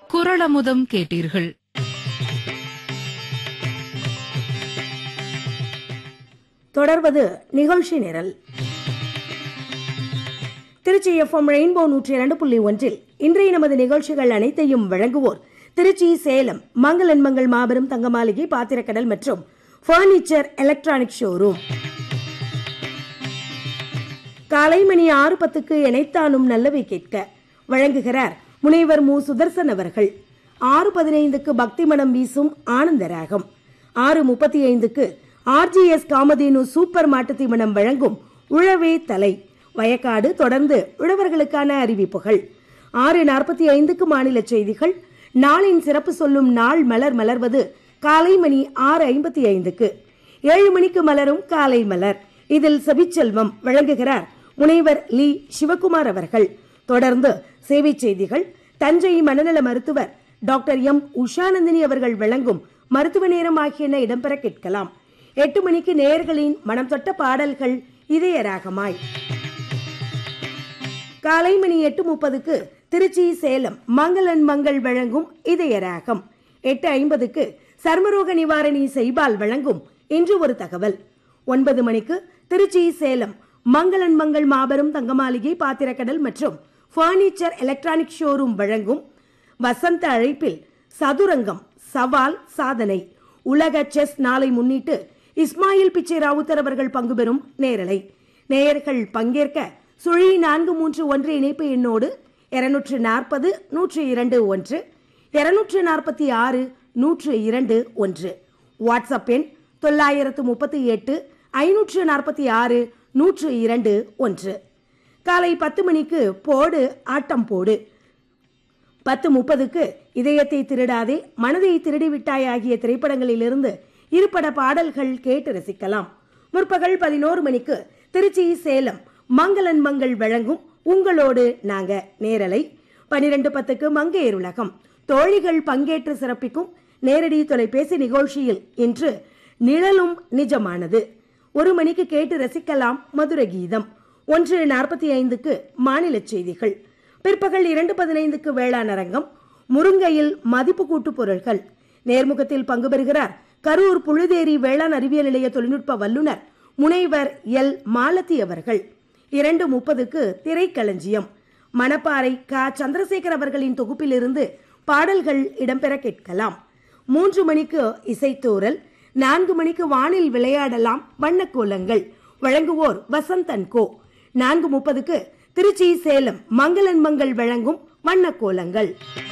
குரளமுதம் கேட்டீர்கள் தொடர்வது நிகழ்ச்சி நிரல் திருச்சி எஃப்எம் ரெயின்போ நூற்றி இரண்டு புள்ளி ஒன்றில் இன்றைய நமது நிகழ்ச்சிகள் அனைத்தையும் வழங்குவோர் திருச்சி சேலம் மங்களன்மங்கள் மாபெரும் தங்க மாளிகை பாத்திரக்கடல் மற்றும் பர்னிச்சர் எலக்ட்ரானிக் ஷோரூம் காலை மணி ஆறு பத்துக்கு இணைத்தானும் நல்லவை கேட்க வழங்குகிறார் முனைவர் மு சுதர்சன் அவர்கள் ஆறு பதினைந்துக்கு பக்தி மனம் வீசும் ஆனந்தராகம் ஆறு முப்பத்தி ஐந்துக்கு ஆர்ஜிஎஸ் காமதேனு சூப்பர் மாட்டுத் தீவனம் வழங்கும் உழவே தலை வயக்காடு தொடர்ந்து உழவர்களுக்கான அறிவிப்புகள் ஆறு நாற்பத்தி ஐந்துக்கு மாநில செய்திகள் நாளின் சிறப்பு சொல்லும் நாள் மலர் மலர்வது காலை மணி ஆறு ஐம்பத்தி ஐந்துக்கு ஏழு மணிக்கு மலரும் காலை மலர் இதில் செவிச்செல்வம் வழங்குகிறார் முனைவர் லீ சிவகுமார் அவர்கள் தொடர்ந்து சேவை செய்திகள் தஞ்சை மனநல மருத்துவர் டாக்டர் எம் உஷாநந்தினி அவர்கள் வழங்கும் மருத்துவ நேரம் ஆகியன இடம்பெற கேட்கலாம் எட்டு மணிக்கு நேயர்களின் மனம் தொட்ட பாடல்கள் இதய ராகமாய் காலை மணி எட்டு முப்பதுக்கு திருச்சி சேலம் மங்களன் மங்கள் வழங்கும் இதய ராகம் எட்டு ஐம்பதுக்கு சர்மரோக நிவாரணி செய்பால் வழங்கும் இன்று ஒரு தகவல் ஒன்பது மணிக்கு திருச்சி சேலம் மங்களன் மங்கள் மாபெரும் தங்கமாளிகை பாத்திரக்கடல் மற்றும் பர்னிச்சர் எலக்ட்ரானிக் ஷோரூம் வழங்கும் வசந்த அழைப்பில் சதுரங்கம் சவால் சாதனை உலக செஸ் நாளை முன்னிட்டு இஸ்மாயில் பிச்சை ராவுத்தர் அவர்கள் பங்கு பெறும் நேரலை நேயர்கள் பங்கேற்க சுழி நான்கு மூன்று ஒன்று இணைப்பு எண்ணோடு இருநூற்று நாற்பது நூற்று இரண்டு ஒன்று இருநூற்று நாற்பத்தி ஆறு நூற்று இரண்டு ஒன்று வாட்ஸ்அப் எண் தொள்ளாயிரத்து முப்பத்தி எட்டு ஐநூற்று நாற்பத்தி ஆறு நூற்று இரண்டு ஒன்று காலை பத்து மணிக்கு போடு ஆட்டம் போடு பத்து முப்பதுக்கு இதயத்தை திருடாதே மனதை திருடி விட்டாய் ஆகிய திரைப்படங்களிலிருந்து இருபட பாடல்கள் கேட்டு ரசிக்கலாம் முற்பகல் பதினோரு மணிக்கு திருச்சி சேலம் மங்களன் மங்கள் வழங்கும் உங்களோடு நாங்க நேரலை பனிரெண்டு பத்துக்கு மங்கையர் உலகம் தோழிகள் பங்கேற்று சிறப்பிக்கும் நேரடி தொலைபேசி நிகழ்ச்சியில் இன்று நிழலும் நிஜமானது ஒரு மணிக்கு கேட்டு ரசிக்கலாம் மதுர கீதம் ஒன்று நாற்பத்தி ஐந்துக்கு மாநில செய்திகள் பிற்பகல் இரண்டு பதினைந்துக்கு வேளாண் அரங்கம் முருங்கையில் மதிப்பு கூட்டு பொருட்கள் நேர்முகத்தில் பங்கு பெறுகிறார் கரூர் புழுதேரி வேளாண் அறிவியல் நிலைய தொழில்நுட்ப வல்லுநர் முனைவர் எல் மாலதி அவர்கள் இரண்டு முப்பதுக்கு திரைக்களஞ்சியம் மணப்பாறை க சந்திரசேகர் அவர்களின் தொகுப்பிலிருந்து பாடல்கள் இடம்பெற கேட்கலாம் மூன்று மணிக்கு இசைத்தூரல் நான்கு மணிக்கு வானில் விளையாடலாம் வண்ணக்கோலங்கள் வழங்குவோர் வசந்தன் கோ நான்கு முப்பதுக்கு திருச்சி சேலம் மங்களன் மங்கள் வழங்கும் வண்ணக்கோலங்கள்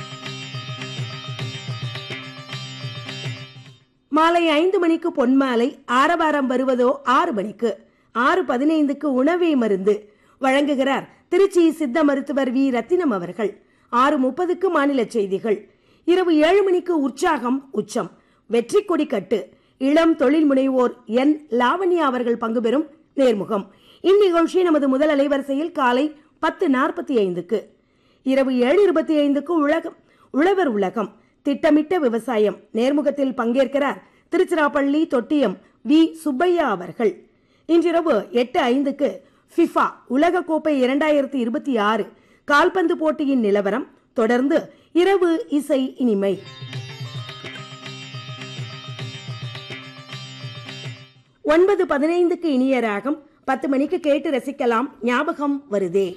மாலை ஐந்து மணிக்கு பொன்மாலை ஆரவாரம் வருவதோ ஆறு மணிக்கு ஆறு பதினைந்துக்கு உணவே மருந்து வழங்குகிறார் திருச்சி சித்த மருத்துவர் வி ரத்தினம் அவர்கள் ஆறு முப்பதுக்கு மாநில செய்திகள் இரவு ஏழு மணிக்கு உற்சாகம் உச்சம் வெற்றி கொடி கட்டு இளம் தொழில் முனைவோர் என் லாவண்யா அவர்கள் பங்கு பெறும் நேர்முகம் இந்நிகழ்ச்சி நமது முதல் அலைவரிசையில் காலை பத்து நாற்பத்தி ஐந்துக்கு இரவு ஏழு இருபத்தி ஐந்துக்கு உலகம் உழவர் உலகம் திட்டமிட்ட விவசாயம் நேர்முகத்தில் பங்கேற்கிறார் திருச்சிராப்பள்ளி தொட்டியம் வி சுப்பையா அவர்கள் இன்றிரவு எட்டு ஐந்துக்கு ஃபிஃபா உலகக்கோப்பை இரண்டாயிரத்தி இருபத்தி ஆறு கால்பந்து போட்டியின் நிலவரம் தொடர்ந்து இரவு இசை இனிமை ஒன்பது பதினைந்துக்கு இனிய ராகம் பத்து மணிக்கு கேட்டு ரசிக்கலாம் ஞாபகம் வருதே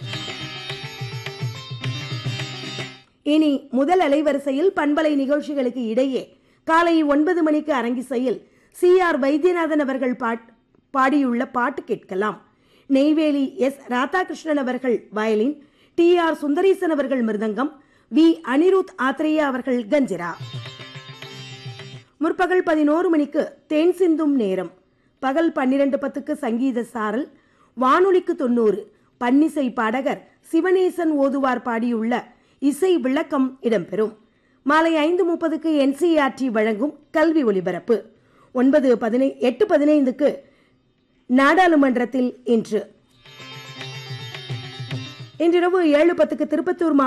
இனி முதல் அலைவரிசையில் பண்பலை நிகழ்ச்சிகளுக்கு இடையே காலை ஒன்பது மணிக்கு அரங்கிசையில் சி ஆர் வைத்தியநாதன் அவர்கள் பாட் பாடியுள்ள பாட்டு கேட்கலாம் நெய்வேலி எஸ் ராதாகிருஷ்ணன் அவர்கள் வயலின் டி ஆர் சுந்தரேசன் அவர்கள் மிருதங்கம் வி அனிருத் ஆத்ரேயா அவர்கள் கஞ்சிரா முற்பகல் பதினோரு மணிக்கு தேன் சிந்தும் நேரம் பகல் பன்னிரண்டு பத்துக்கு சங்கீத சாரல் வானொலிக்கு தொண்ணூறு பன்னிசை பாடகர் சிவனேசன் ஓதுவார் பாடியுள்ள இசை விளக்கம் இடம்பெறும் மாலை ஐந்து முப்பதுக்கு என்சிஆர்டி வழங்கும் கல்வி ஒலிபரப்பு ஒன்பது பதினை எட்டு பதினைந்துக்கு நாடாளுமன்றத்தில் இன்று இன்றிரவு ஏழு பத்துக்கு திருப்பத்தூர்